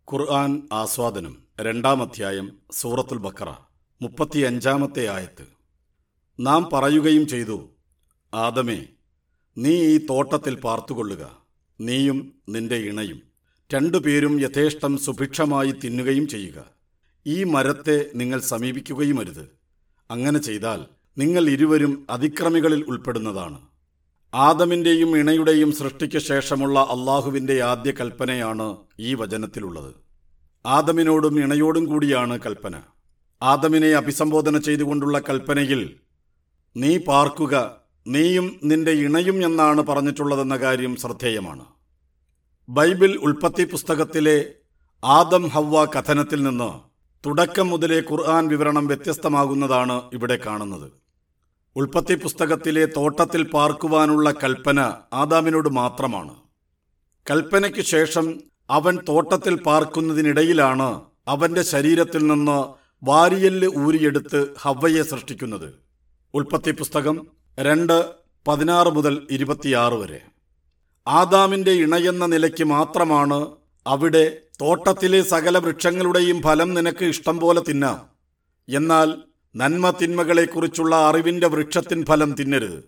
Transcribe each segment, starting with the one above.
ഖുർആൻ ആസ്വാദനം രണ്ടാം അധ്യായം സൂറത്തുൽ ബക്കറ മുപ്പത്തിയഞ്ചാമത്തെ ആയത്ത് നാം പറയുകയും ചെയ്തു ആദമേ നീ ഈ തോട്ടത്തിൽ പാർത്തുകൊള്ളുക നീയും നിന്റെ ഇണയും രണ്ടുപേരും യഥേഷ്ടം സുഭിക്ഷമായി തിന്നുകയും ചെയ്യുക ഈ മരത്തെ നിങ്ങൾ സമീപിക്കുകയുമരുത് അങ്ങനെ ചെയ്താൽ നിങ്ങൾ ഇരുവരും അതിക്രമികളിൽ ഉൾപ്പെടുന്നതാണ് ആദമിൻ്റെയും ഇണയുടെയും സൃഷ്ടിക്ക് ശേഷമുള്ള അള്ളാഹുവിൻ്റെ ആദ്യ കൽപ്പനയാണ് ഈ വചനത്തിലുള്ളത് ആദമിനോടും ഇണയോടും കൂടിയാണ് കൽപ്പന ആദമിനെ അഭിസംബോധന ചെയ്തുകൊണ്ടുള്ള കൽപ്പനയിൽ നീ പാർക്കുക നീയും നിന്റെ ഇണയും എന്നാണ് പറഞ്ഞിട്ടുള്ളതെന്ന കാര്യം ശ്രദ്ധേയമാണ് ബൈബിൾ ഉൽപ്പത്തി പുസ്തകത്തിലെ ആദം ഹവ്വ കഥനത്തിൽ നിന്ന് തുടക്കം മുതലേ ഖുർആൻ വിവരണം വ്യത്യസ്തമാകുന്നതാണ് ഇവിടെ കാണുന്നത് ഉൽപ്പത്തി പുസ്തകത്തിലെ തോട്ടത്തിൽ പാർക്കുവാനുള്ള കൽപ്പന ആദാമിനോട് മാത്രമാണ് കൽപ്പനയ്ക്ക് ശേഷം അവൻ തോട്ടത്തിൽ പാർക്കുന്നതിനിടയിലാണ് അവന്റെ ശരീരത്തിൽ നിന്ന് വാരിയല്ല് ഊരിയെടുത്ത് ഹവ്വയെ സൃഷ്ടിക്കുന്നത് ഉൽപ്പത്തി പുസ്തകം രണ്ട് പതിനാറ് മുതൽ ഇരുപത്തിയാറ് വരെ ആദാമിന്റെ ഇണയെന്ന നിലയ്ക്ക് മാത്രമാണ് അവിടെ തോട്ടത്തിലെ സകല വൃക്ഷങ്ങളുടെയും ഫലം നിനക്ക് ഇഷ്ടം പോലെ തിന്നാം എന്നാൽ നന്മ തിന്മകളെക്കുറിച്ചുള്ള അറിവിന്റെ വൃക്ഷത്തിൻ ഫലം തിന്നരുത്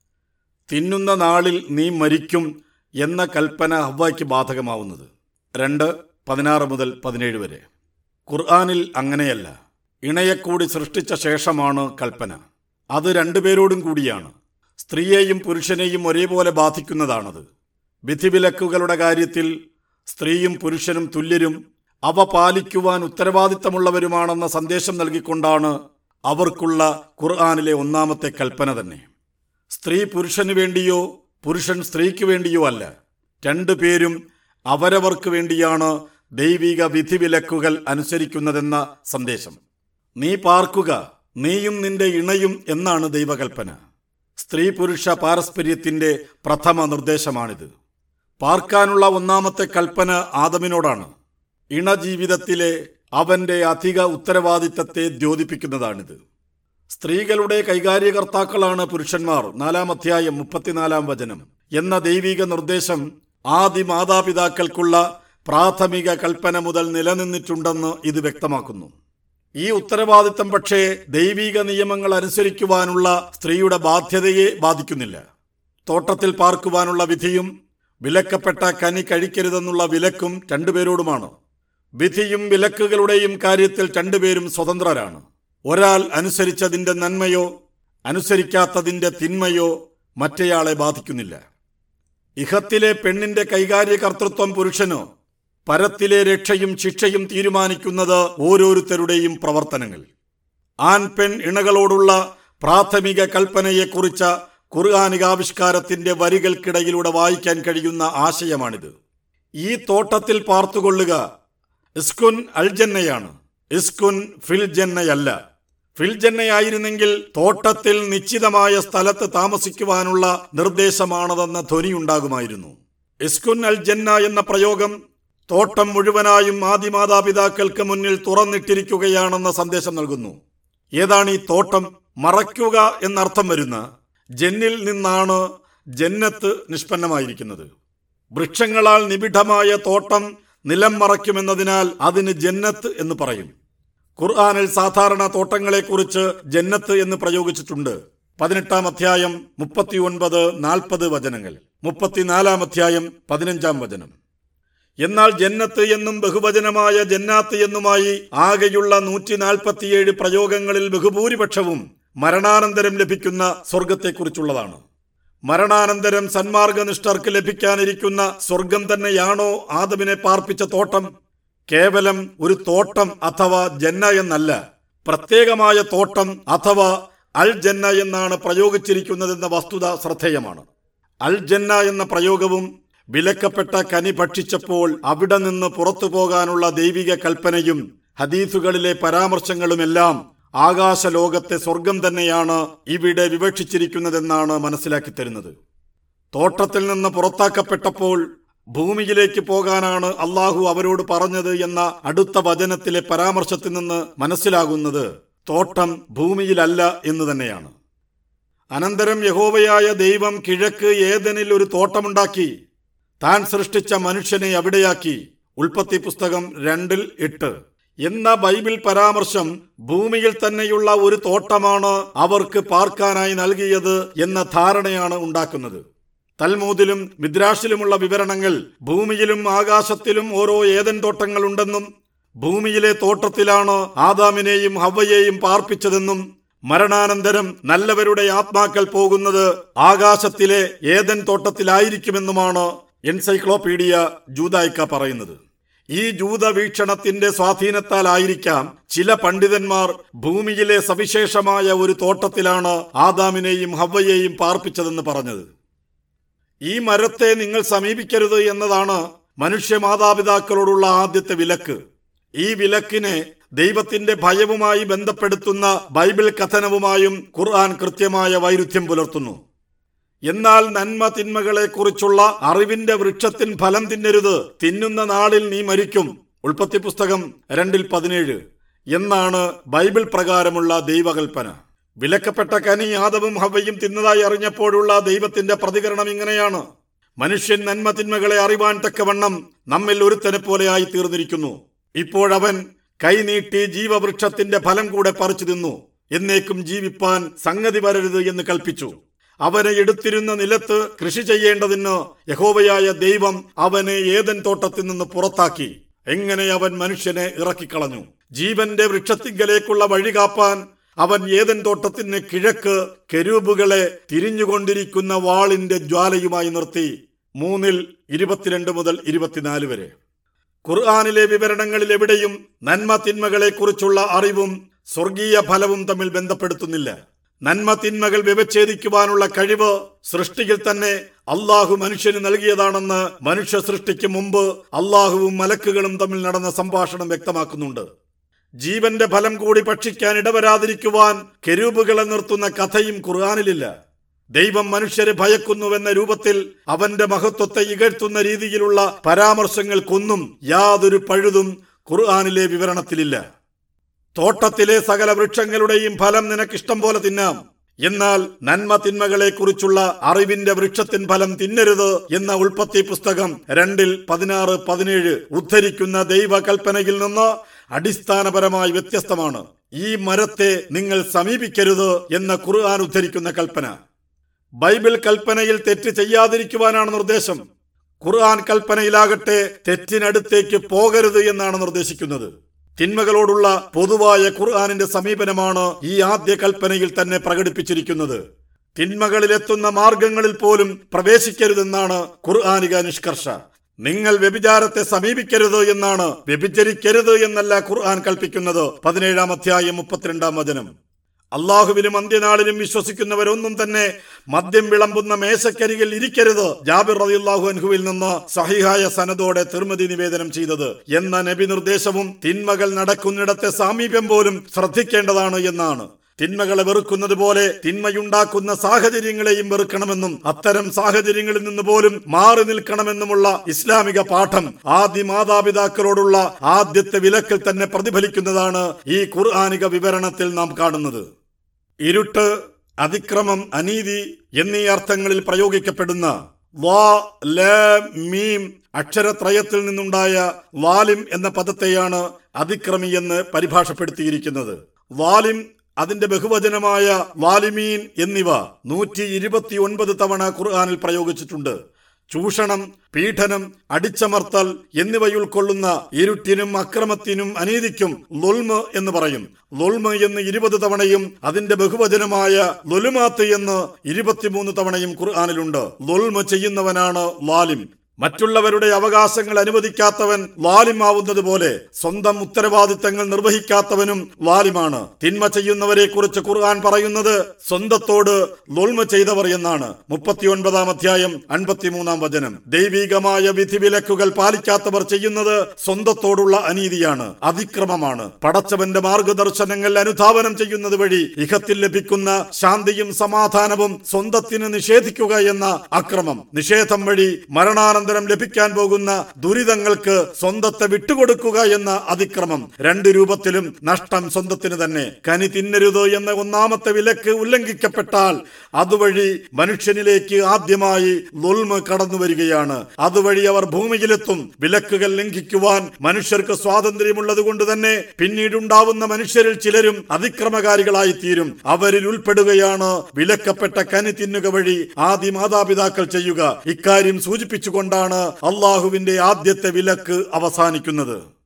തിന്നുന്ന നാളിൽ നീ മരിക്കും എന്ന കൽപ്പന ഹവ്വയ്ക്ക് ബാധകമാവുന്നത് രണ്ട് പതിനാറ് മുതൽ പതിനേഴ് വരെ ഖുർആാനിൽ അങ്ങനെയല്ല ഇണയെക്കൂടി സൃഷ്ടിച്ച ശേഷമാണ് കൽപ്പന അത് രണ്ടുപേരോടും കൂടിയാണ് സ്ത്രീയെയും പുരുഷനെയും ഒരേപോലെ ബാധിക്കുന്നതാണത് വിധിവിലക്കുകളുടെ കാര്യത്തിൽ സ്ത്രീയും പുരുഷനും തുല്യരും അവ പാലിക്കുവാൻ ഉത്തരവാദിത്തമുള്ളവരുമാണെന്ന സന്ദേശം നൽകിക്കൊണ്ടാണ് അവർക്കുള്ള ഖുർആാനിലെ ഒന്നാമത്തെ കൽപ്പന തന്നെ സ്ത്രീ പുരുഷന് വേണ്ടിയോ പുരുഷൻ സ്ത്രീക്ക് വേണ്ടിയോ അല്ല രണ്ടുപേരും അവരവർക്ക് വേണ്ടിയാണ് ദൈവിക വിധിവിലക്കുകൾ അനുസരിക്കുന്നതെന്ന സന്ദേശം നീ പാർക്കുക നീയും നിന്റെ ഇണയും എന്നാണ് ദൈവകൽപ്പന സ്ത്രീ പുരുഷ പാരസ്പര്യത്തിന്റെ പ്രഥമ നിർദ്ദേശമാണിത് പാർക്കാനുള്ള ഒന്നാമത്തെ കൽപ്പന ആദമിനോടാണ് ഇണ ജീവിതത്തിലെ അവന്റെ അധിക ഉത്തരവാദിത്തത്തെ ദ്യോതിപ്പിക്കുന്നതാണിത് സ്ത്രീകളുടെ കൈകാര്യകർത്താക്കളാണ് പുരുഷന്മാർ നാലാം അധ്യായം മുപ്പത്തിനാലാം വചനം എന്ന ദൈവിക നിർദ്ദേശം ആദി മാതാപിതാക്കൾക്കുള്ള പ്രാഥമിക കൽപ്പന മുതൽ നിലനിന്നിട്ടുണ്ടെന്ന് ഇത് വ്യക്തമാക്കുന്നു ഈ ഉത്തരവാദിത്തം പക്ഷേ ദൈവിക നിയമങ്ങൾ അനുസരിക്കുവാനുള്ള സ്ത്രീയുടെ ബാധ്യതയെ ബാധിക്കുന്നില്ല തോട്ടത്തിൽ പാർക്കുവാനുള്ള വിധിയും വിലക്കപ്പെട്ട കനി കഴിക്കരുതെന്നുള്ള വിലക്കും രണ്ടുപേരോടുമാണ് വിധിയും വിലക്കുകളുടെയും കാര്യത്തിൽ രണ്ടുപേരും സ്വതന്ത്രരാണ് ഒരാൾ അനുസരിച്ചതിന്റെ നന്മയോ അനുസരിക്കാത്തതിന്റെ തിന്മയോ മറ്റേയാളെ ബാധിക്കുന്നില്ല ഇഹത്തിലെ പെണ്ണിന്റെ കൈകാര്യകർത്തൃത്വം പുരുഷനോ പരത്തിലെ രക്ഷയും ശിക്ഷയും തീരുമാനിക്കുന്നത് ഓരോരുത്തരുടെയും പ്രവർത്തനങ്ങൾ ആൺ പെൺ ഇണകളോടുള്ള പ്രാഥമിക കൽപ്പനയെക്കുറിച്ച ഖുർആാനികാവിഷ്കാരത്തിന്റെ വരികൾക്കിടയിലൂടെ വായിക്കാൻ കഴിയുന്ന ആശയമാണിത് ഈ തോട്ടത്തിൽ പാർത്തുകൊള്ളുക ഇസ്കുൻ അൽജന്നയാണ് ഇസ്കുൻ ഫിൽജന്നയല്ല ഫിൽജന്നയായിരുന്നെങ്കിൽ തോട്ടത്തിൽ നിശ്ചിതമായ സ്ഥലത്ത് താമസിക്കുവാനുള്ള നിർദ്ദേശമാണതെന്ന ധ്വനിയുണ്ടാകുമായിരുന്നു ഇസ്കുൻ അൽ ജന്ന എന്ന പ്രയോഗം തോട്ടം മുഴുവനായും ആദിമാതാപിതാക്കൾക്ക് മുന്നിൽ തുറന്നിട്ടിരിക്കുകയാണെന്ന സന്ദേശം നൽകുന്നു ഏതാണ് ഈ തോട്ടം മറയ്ക്കുക എന്നർത്ഥം വരുന്ന ജന്നിൽ നിന്നാണ് ജന്നത്ത് നിഷ്പന്നമായിരിക്കുന്നത് വൃക്ഷങ്ങളാൽ നിബിഡമായ തോട്ടം നിലം മറയ്ക്കുമെന്നതിനാൽ അതിന് ജന്നത്ത് എന്ന് പറയും ഖുർആാനിൽ സാധാരണ തോട്ടങ്ങളെക്കുറിച്ച് ജന്നത്ത് എന്ന് പ്രയോഗിച്ചിട്ടുണ്ട് പതിനെട്ടാം അധ്യായം മുപ്പത്തിയൊൻപത് നാൽപ്പത് വചനങ്ങൾ മുപ്പത്തിനാലാം അധ്യായം പതിനഞ്ചാം വചനം എന്നാൽ ജന്നത്ത് എന്നും ബഹുവചനമായ ജന്നാത്ത് എന്നുമായി ആകെയുള്ള നൂറ്റി നാൽപ്പത്തിയേഴ് പ്രയോഗങ്ങളിൽ ബഹുഭൂരിപക്ഷവും മരണാനന്തരം ലഭിക്കുന്ന സ്വർഗത്തെക്കുറിച്ചുള്ളതാണ് മരണാനന്തരം സന്മാർഗനിഷ്ഠർക്ക് ലഭിക്കാനിരിക്കുന്ന സ്വർഗം തന്നെയാണോ ആദമിനെ പാർപ്പിച്ച തോട്ടം കേവലം ഒരു തോട്ടം അഥവാ ജന്ന എന്നല്ല പ്രത്യേകമായ തോട്ടം അഥവാ അൽ ജന്ന എന്നാണ് പ്രയോഗിച്ചിരിക്കുന്നതെന്ന വസ്തുത ശ്രദ്ധേയമാണ് അൽ ജന്ന എന്ന പ്രയോഗവും വിലക്കപ്പെട്ട കനി ഭക്ഷിച്ചപ്പോൾ അവിടെ നിന്ന് പുറത്തു പോകാനുള്ള ദൈവിക കൽപ്പനയും ഹദീസുകളിലെ പരാമർശങ്ങളുമെല്ലാം ആകാശലോകത്തെ സ്വർഗം തന്നെയാണ് ഇവിടെ വിവക്ഷിച്ചിരിക്കുന്നതെന്നാണ് മനസ്സിലാക്കി തരുന്നത് തോട്ടത്തിൽ നിന്ന് പുറത്താക്കപ്പെട്ടപ്പോൾ ഭൂമിയിലേക്ക് പോകാനാണ് അള്ളാഹു അവരോട് പറഞ്ഞത് എന്ന അടുത്ത വചനത്തിലെ പരാമർശത്തിൽ നിന്ന് മനസ്സിലാകുന്നത് തോട്ടം ഭൂമിയിലല്ല എന്ന് തന്നെയാണ് അനന്തരം യഹോവയായ ദൈവം കിഴക്ക് ഏതനിൽ ഒരു തോട്ടമുണ്ടാക്കി താൻ സൃഷ്ടിച്ച മനുഷ്യനെ അവിടെയാക്കി ഉൽപ്പത്തി പുസ്തകം രണ്ടിൽ എട്ട് എന്ന ബൈബിൾ പരാമർശം ഭൂമിയിൽ തന്നെയുള്ള ഒരു തോട്ടമാണ് അവർക്ക് പാർക്കാനായി നൽകിയത് എന്ന ധാരണയാണ് ഉണ്ടാക്കുന്നത് തൽമൂദിലും മിദ്രാഷിലുമുള്ള വിവരണങ്ങൾ ഭൂമിയിലും ആകാശത്തിലും ഓരോ ഏതൻ തോട്ടങ്ങളുണ്ടെന്നും ഭൂമിയിലെ തോട്ടത്തിലാണ് ആദാമിനെയും ഹവ്വയെയും പാർപ്പിച്ചതെന്നും മരണാനന്തരം നല്ലവരുടെ ആത്മാക്കൾ പോകുന്നത് ആകാശത്തിലെ ഏതൻ തോട്ടത്തിലായിരിക്കുമെന്നുമാണ് എൻസൈക്ലോപീഡിയ ജൂതായിക്ക പറയുന്നത് ഈ ജൂത വീക്ഷണത്തിന്റെ സ്വാധീനത്താലായിരിക്കാം ചില പണ്ഡിതന്മാർ ഭൂമിയിലെ സവിശേഷമായ ഒരു തോട്ടത്തിലാണ് ആദാമിനെയും ഹവ്വയെയും പാർപ്പിച്ചതെന്ന് പറഞ്ഞത് ഈ മരത്തെ നിങ്ങൾ സമീപിക്കരുത് എന്നതാണ് മനുഷ്യ മാതാപിതാക്കളോടുള്ള ആദ്യത്തെ വിലക്ക് ഈ വിലക്കിനെ ദൈവത്തിന്റെ ഭയവുമായി ബന്ധപ്പെടുത്തുന്ന ബൈബിൾ കഥനവുമായും ഖുർആൻ കൃത്യമായ വൈരുദ്ധ്യം പുലർത്തുന്നു എന്നാൽ നന്മ തിന്മകളെക്കുറിച്ചുള്ള അറിവിന്റെ വൃക്ഷത്തിൻ ഫലം തിന്നരുത് തിന്നുന്ന നാളിൽ നീ മരിക്കും ഉൽപ്പത്തി പുസ്തകം രണ്ടിൽ പതിനേഴ് എന്നാണ് ബൈബിൾ പ്രകാരമുള്ള ദൈവകൽപ്പന വിലക്കപ്പെട്ട കനി ആദവും ഹവയും തിന്നതായി അറിഞ്ഞപ്പോഴുള്ള ദൈവത്തിന്റെ പ്രതികരണം ഇങ്ങനെയാണ് മനുഷ്യൻ നന്മ തിന്മകളെ അറിവാൻ തക്കവണ്ണം നമ്മിൽ ഒരുത്തനെ പോലെയായി തീർന്നിരിക്കുന്നു ഇപ്പോഴവൻ കൈനീട്ടി ജീവവൃക്ഷത്തിന്റെ ഫലം കൂടെ പറിച്ചു തിന്നു എന്നേക്കും ജീവിപ്പാൻ സംഗതി വരരുത് എന്ന് കൽപ്പിച്ചു അവനെ എടുത്തിരുന്ന നിലത്ത് കൃഷി ചെയ്യേണ്ടതിന് യഹോവയായ ദൈവം അവനെ ഏതൻ തോട്ടത്തിൽ നിന്ന് പുറത്താക്കി എങ്ങനെ അവൻ മനുഷ്യനെ ഇറക്കിക്കളഞ്ഞു ജീവന്റെ വൃക്ഷത്തിങ്കലേക്കുള്ള വഴി കാപ്പാൻ അവൻ ഏതൻ തോട്ടത്തിന് കിഴക്ക് കെരൂബുകളെ തിരിഞ്ഞുകൊണ്ടിരിക്കുന്ന വാളിന്റെ ജ്വാലയുമായി നിർത്തി മൂന്നിൽ ഇരുപത്തിരണ്ട് മുതൽ ഇരുപത്തിനാല് വരെ ഖുർആാനിലെ വിവരണങ്ങളിൽ എവിടെയും നന്മ തിന്മകളെക്കുറിച്ചുള്ള അറിവും സ്വർഗീയ ഫലവും തമ്മിൽ ബന്ധപ്പെടുത്തുന്നില്ല നന്മ തിന്മകൾ വിവച്ഛേദിക്കുവാനുള്ള കഴിവ് സൃഷ്ടിയിൽ തന്നെ അള്ളാഹു മനുഷ്യന് നൽകിയതാണെന്ന് മനുഷ്യ സൃഷ്ടിക്ക് മുമ്പ് അള്ളാഹുവും മലക്കുകളും തമ്മിൽ നടന്ന സംഭാഷണം വ്യക്തമാക്കുന്നുണ്ട് ജീവന്റെ ഫലം കൂടി ഭക്ഷിക്കാൻ ഇടവരാതിരിക്കുവാൻ കെരൂബുകളെ നിർത്തുന്ന കഥയും ഖുർആാനിലില്ല ദൈവം മനുഷ്യരെ ഭയക്കുന്നുവെന്ന രൂപത്തിൽ അവന്റെ മഹത്വത്തെ ഇകഴ്ത്തുന്ന രീതിയിലുള്ള പരാമർശങ്ങൾക്കൊന്നും യാതൊരു പഴുതും ഖുർആാനിലെ വിവരണത്തിലില്ല തോട്ടത്തിലെ സകല വൃക്ഷങ്ങളുടെയും ഫലം നിനക്കിഷ്ടം പോലെ തിന്നാം എന്നാൽ നന്മ തിന്മകളെക്കുറിച്ചുള്ള അറിവിന്റെ വൃക്ഷത്തിൻ ഫലം തിന്നരുത് എന്ന ഉൽപ്പത്തി പുസ്തകം രണ്ടിൽ പതിനാറ് പതിനേഴ് ഉദ്ധരിക്കുന്ന ദൈവകൽപ്പനയിൽ നിന്ന് അടിസ്ഥാനപരമായി വ്യത്യസ്തമാണ് ഈ മരത്തെ നിങ്ങൾ സമീപിക്കരുത് എന്ന ഖുർആൻ ഉദ്ധരിക്കുന്ന കൽപ്പന ബൈബിൾ കൽപ്പനയിൽ തെറ്റ് ചെയ്യാതിരിക്കുവാനാണ് നിർദ്ദേശം ഖുർആൻ കൽപ്പനയിലാകട്ടെ തെറ്റിനടുത്തേക്ക് പോകരുത് എന്നാണ് നിർദ്ദേശിക്കുന്നത് തിന്മകളോടുള്ള പൊതുവായ ഖുർആാനിന്റെ സമീപനമാണ് ഈ ആദ്യ കൽപ്പനയിൽ തന്നെ പ്രകടിപ്പിച്ചിരിക്കുന്നത് തിന്മകളിലെത്തുന്ന മാർഗങ്ങളിൽ പോലും പ്രവേശിക്കരുതെന്നാണ് ഖുർആാനിക നിഷ്കർഷ നിങ്ങൾ വ്യഭിചാരത്തെ സമീപിക്കരുത് എന്നാണ് വ്യഭിചരിക്കരുത് എന്നല്ല ഖുർആൻ കൽപ്പിക്കുന്നത് പതിനേഴാം അധ്യായം മുപ്പത്തിരണ്ടാം വചനം അള്ളാഹുവിലും അന്ത്യനാളിലും വിശ്വസിക്കുന്നവരൊന്നും തന്നെ മദ്യം വിളമ്പുന്ന മേശക്കരികിൽ ഇരിക്കരുത് ജാബിർ റളിയല്ലാഹു അൻഹുവിൽ നിന്ന് സഹിഹായ സനദോടെ തിർമതി നിവേദനം ചെയ്തത് എന്ന നബി നിർദ്ദേശവും തിന്മകൾ നടക്കുന്നിടത്തെ സാമീപ്യം പോലും ശ്രദ്ധിക്കേണ്ടതാണ് എന്നാണ് തിന്മകളെ വെറുക്കുന്നത് പോലെ തിന്മയുണ്ടാക്കുന്ന സാഹചര്യങ്ങളെയും വെറുക്കണമെന്നും അത്തരം സാഹചര്യങ്ങളിൽ നിന്ന് പോലും മാറി നിൽക്കണമെന്നുമുള്ള ഇസ്ലാമിക പാഠം ആദ്യ മാതാപിതാക്കളോടുള്ള ആദ്യത്തെ വിലക്കിൽ തന്നെ പ്രതിഫലിക്കുന്നതാണ് ഈ ഖുർആാനിക വിവരണത്തിൽ നാം കാണുന്നത് ഇരുട്ട് അതിക്രമം അനീതി എന്നീ അർത്ഥങ്ങളിൽ പ്രയോഗിക്കപ്പെടുന്ന വാ ല മീം അക്ഷരത്രയത്തിൽ നിന്നുണ്ടായ വാലിം എന്ന പദത്തെയാണ് അതിക്രമി എന്ന് പരിഭാഷപ്പെടുത്തിയിരിക്കുന്നത് വാലിം അതിന്റെ ബഹുവചനമായ വാലിമീൻ എന്നിവ നൂറ്റി ഇരുപത്തി ഒൻപത് തവണ ഖുർആാനിൽ പ്രയോഗിച്ചിട്ടുണ്ട് ചൂഷണം പീഡനം അടിച്ചമർത്തൽ എന്നിവ ഉൾക്കൊള്ളുന്ന ഇരുട്ടിനും അക്രമത്തിനും അനീതിക്കും ലൊൽമ് എന്ന് പറയും ലൊൽമ് എന്ന് ഇരുപത് തവണയും അതിന്റെ ബഹുവചനമായ ലൊലുമാത്ത് എന്ന് ഇരുപത്തിമൂന്ന് തവണയും ഖുർആാനിലുണ്ട് ലൊൽമ് ചെയ്യുന്നവനാണ് വാലിം മറ്റുള്ളവരുടെ അവകാശങ്ങൾ അനുവദിക്കാത്തവൻ വാലിമാവുന്നത് പോലെ സ്വന്തം ഉത്തരവാദിത്തങ്ങൾ നിർവഹിക്കാത്തവനും വാലിമാണ് തിന്മ ചെയ്യുന്നവരെ കുറിച്ച് ഖുർആൻ പറയുന്നത് സ്വന്തത്തോട് ലൊൽമ ചെയ്തവർ എന്നാണ് മുപ്പത്തിയൊൻപതാം അധ്യായം അൻപത്തിമൂന്നാം വചനം ദൈവികമായ വിധിവിലക്കുകൾ പാലിക്കാത്തവർ ചെയ്യുന്നത് സ്വന്തത്തോടുള്ള അനീതിയാണ് അതിക്രമമാണ് പടച്ചവന്റെ മാർഗദർശനങ്ങൾ അനുധാവനം ചെയ്യുന്നത് വഴി ഇഹത്തിൽ ലഭിക്കുന്ന ശാന്തിയും സമാധാനവും സ്വന്തത്തിന് നിഷേധിക്കുക എന്ന അക്രമം നിഷേധം വഴി മരണാനന്തര അനന്തരം ലഭിക്കാൻ പോകുന്ന ദുരിതങ്ങൾക്ക് സ്വന്തത്തെ വിട്ടുകൊടുക്കുക എന്ന അതിക്രമം രണ്ട് രൂപത്തിലും നഷ്ടം സ്വന്തത്തിന് തന്നെ കനി തിന്നരുത് എന്ന ഒന്നാമത്തെ വിലക്ക് ഉല്ലംഘിക്കപ്പെട്ടാൽ അതുവഴി മനുഷ്യനിലേക്ക് ആദ്യമായി ലുൽമ് കടന്നു വരികയാണ് അതുവഴി അവർ ഭൂമിയിലെത്തും വിലക്കുകൾ ലംഘിക്കുവാൻ മനുഷ്യർക്ക് സ്വാതന്ത്ര്യമുള്ളത് കൊണ്ട് തന്നെ പിന്നീടുണ്ടാവുന്ന മനുഷ്യരിൽ ചിലരും അതിക്രമകാരികളായി തീരും അവരിൽ ഉൾപ്പെടുകയാണ് വിലക്കപ്പെട്ട കനി തിന്നുക വഴി ആദ്യ മാതാപിതാക്കൾ ചെയ്യുക ഇക്കാര്യം സൂചിപ്പിച്ചുകൊണ്ടാണ് അള്ളാഹുവിന്റെ ആദ്യത്തെ വിലക്ക് അവസാനിക്കുന്നത്